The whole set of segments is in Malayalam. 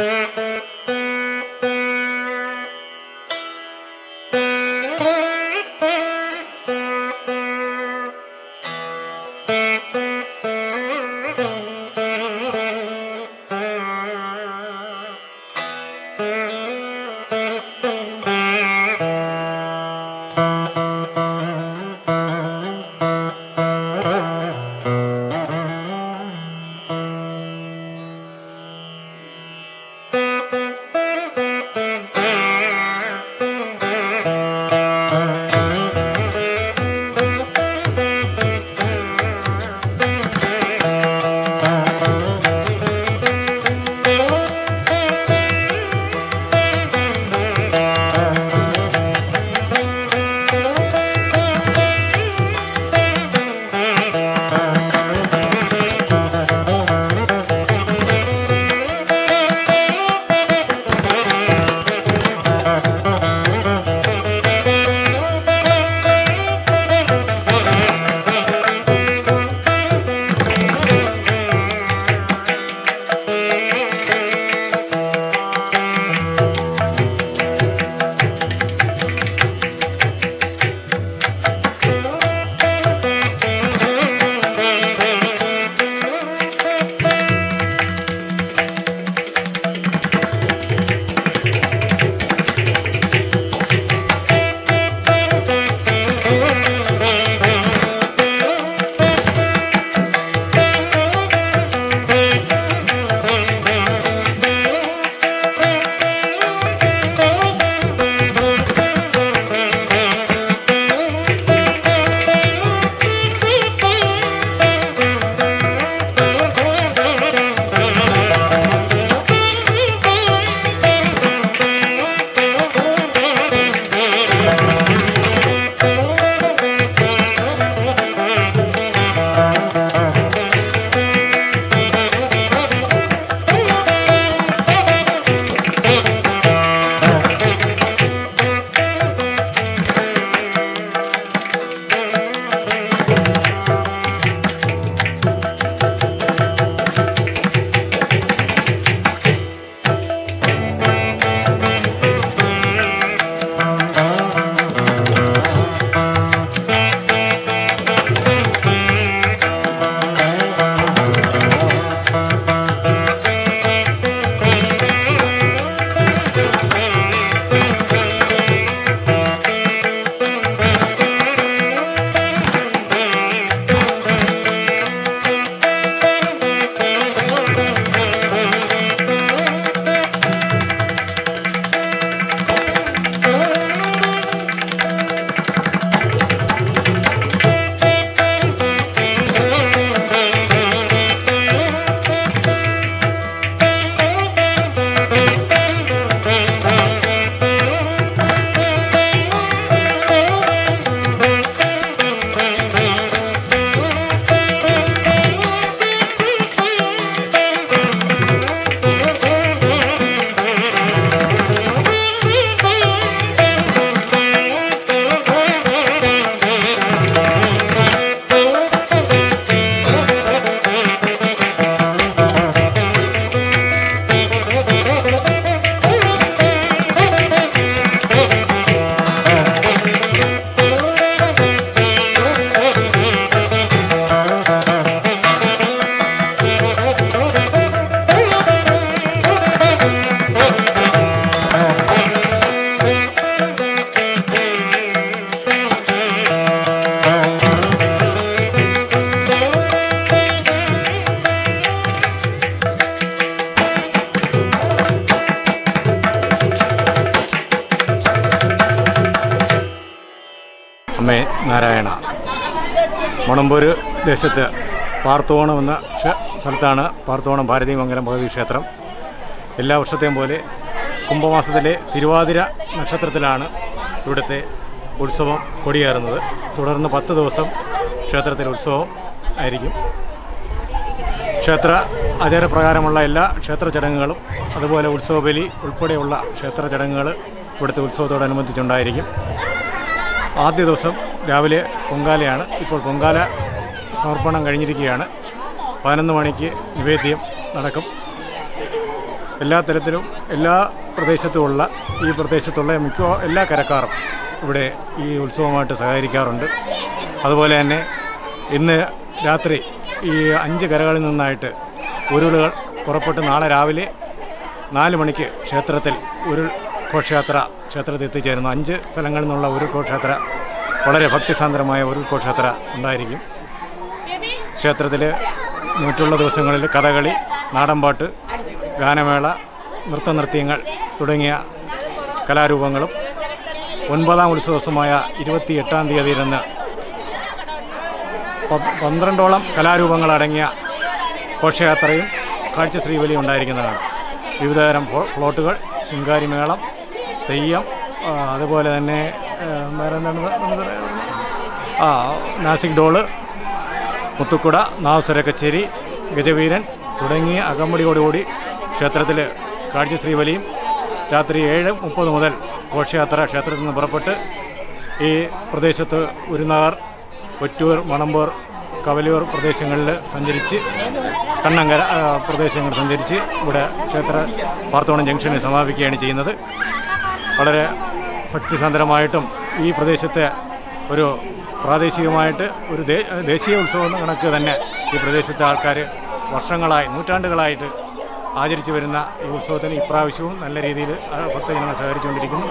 അമ്മേ നാരായണ മണമ്പൂർ ദേശത്ത് പാർത്തോണം എന്ന ക്ഷ- സ്ഥലത്താണ് പാർത്തോണം ഭാരതീമംഗലം ഭഗവതി ക്ഷേത്രം എല്ലാ വർഷത്തെയും പോലെ കുംഭമാസത്തിലെ തിരുവാതിര നക്ഷത്രത്തിലാണ് ഇവിടുത്തെ ഉത്സവം കൊടിയേറുന്നത് തുടർന്ന് പത്ത് ദിവസം ക്ഷേത്രത്തിൽ ഉത്സവം ആയിരിക്കും ക്ഷേത്ര ആചാരപ്രകാരമുള്ള എല്ലാ ക്ഷേത്ര ചടങ്ങുകളും അതുപോലെ ഉത്സവബലി ഉൾപ്പെടെയുള്ള ക്ഷേത്ര ചടങ്ങുകൾ ഇവിടുത്തെ ഉത്സവത്തോടനുബന്ധിച്ചുണ്ടായിരിക്കും ആദ്യ ദിവസം രാവിലെ പൊങ്കാലയാണ് ഇപ്പോൾ പൊങ്കാല സമർപ്പണം കഴിഞ്ഞിരിക്കുകയാണ് പതിനൊന്ന് മണിക്ക് നിവേദ്യം നടക്കും എല്ലാ തരത്തിലും എല്ലാ പ്രദേശത്തുമുള്ള ഈ പ്രദേശത്തുള്ള മിക്ക എല്ലാ കരക്കാരും ഇവിടെ ഈ ഉത്സവമായിട്ട് സഹകരിക്കാറുണ്ട് അതുപോലെ തന്നെ ഇന്ന് രാത്രി ഈ അഞ്ച് കരകളിൽ നിന്നായിട്ട് ഉരുളുകൾ പുറപ്പെട്ട് നാളെ രാവിലെ നാല് മണിക്ക് ക്ഷേത്രത്തിൽ ഉരുൾ ഘോഷയാത്ര ക്ഷേത്രത്തിൽ എത്തിച്ചേരുന്നു അഞ്ച് സ്ഥലങ്ങളിൽ നിന്നുള്ള ഉരുൾ ഘോഷയാത്ര വളരെ ഭക്തിസാന്ദ്രമായ ഉരുൾ ഘോഷയാത്ര ഉണ്ടായിരിക്കും ക്ഷേത്രത്തിൽ മറ്റുള്ള ദിവസങ്ങളിൽ കഥകളി നാടൻപാട്ട് ഗാനമേള നൃത്തനൃത്യങ്ങൾ തുടങ്ങിയ കലാരൂപങ്ങളും ഒൻപതാം ഉത്സവസമായ ഇരുപത്തി എട്ടാം തീയതി നിന്ന് പ- പന്ത്രണ്ടോളം കലാരൂപങ്ങളടങ്ങിയ ഘോഷയാത്രയും കാഴ്ച ശ്രീബലിയും ഉണ്ടായിരിക്കുന്നതാണ് വിവിധതരം ഫ്ലോ- ഫ്ലോട്ടുകൾ ശിങ്കാരിമേളം തെയ്യം ആ, അതുപോലെ തന്നെ ആ, വേറെ എന്താണ് നമുക്ക് പറയാനുള്ളത്? ആ നാസിക് ഡോള് മുത്തുക്കുട നാവസര കച്ചേരി ഗജവീരൻ തുടങ്ങിയ അകമ്പടിയോടുകൂടി ക്ഷേത്രത്തിൽ കാഴ്ച ശ്രീബലിയും രാത്രി ഏഴ് മുപ്പത് മുതൽ ഘോഷയാത്ര ക്ഷേത്രത്തിൽ നിന്ന് പുറപ്പെട്ട് ഈ പ്രദേശത്ത് ഉരുനാർ ഒറ്റൂർ മണമ്പൂർ കവലിയൂർ പ്രദേശങ്ങളിൽ സഞ്ചരിച്ച് കണ്ണങ്കര ആ, പ്രദേശങ്ങൾ സഞ്ചരിച്ച് ഇവിടെ ക്ഷേത്ര പാർത്തോണം ജംഗ്ഷനിൽ സമാപിക്കുകയാണ് ചെയ്യുന്നത് വളരെ ഭക്തിസാന്ദ്രമായിട്ടും ഈ പ്രദേശത്തെ ഒരു പ്രാദേശികമായിട്ട് ഒരു ദേ- ദേശീയ ഉത്സവം എന്ന കണക്ക് തന്നെ ഈ പ്രദേശത്തെ ആൾക്കാർ വർഷങ്ങളായി നൂറ്റാണ്ടുകളായിട്ട് ആചരിച്ചു വരുന്ന ഈ ഉത്സവത്തിന് ഇപ്രാവശ്യവും നല്ല രീതിയിൽ ആ, ഭക്തജനങ്ങൾ സഹകരിച്ചുകൊണ്ടിരിക്കുന്നു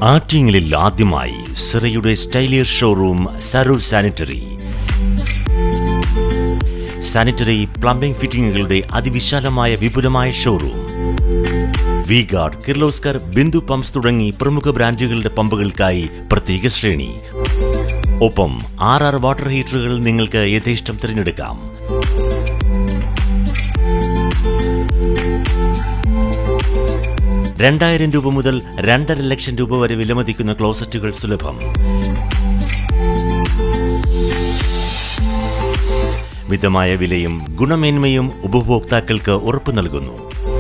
ആറ്റിങ്ങലിൽ ആദ്യമായി സിറയുടെ സ്റ്റൈലിയർ ഷോറൂം സരൂർ സാനിറ്ററി സാനിറ്ററി പ്ലംബിംഗ് ഫിറ്റിംഗുകളുടെ അതിവിശാലമായ വിപുലമായ showroom V guard Kirloskar Bindu pumps തുടങ്ങി പ്രമുഖ ബ്രാൻഡുകളുടെ പമ്പുകൾക്കായി പ്രത്യേക ശ്രേണി ഒപ്പം ആർ ആർ വാട്ടർ ഹീറ്ററുകൾ നിങ്ങൾക്ക് യഥേഷ്ടം തിരഞ്ഞെടുക്കാം രണ്ടായിരം രൂപ മുതൽ രണ്ടര ലക്ഷം രൂപ വരെ വിലമതിക്കുന്ന ക്ലോസറ്റുകൾ സുലഭം മിതമായ വിലയും ഗുണമേന്മയും ഉപഭോക്താക്കൾക്ക് ഉറപ്പു നൽകുന്നു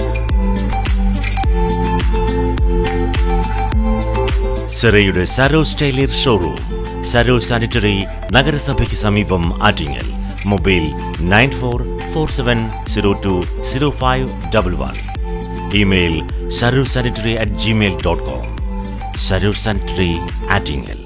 സെറയുടെ സരോ സ്റ്റൈലിയർ ഷോറൂം സരോ സാനിറ്ററി നഗരസഭയ്ക്ക് സമീപം Attingal mobile nine four four seven zero two zero five double one email Saro sanitary at Gmail dot com Saro sanitary Attingal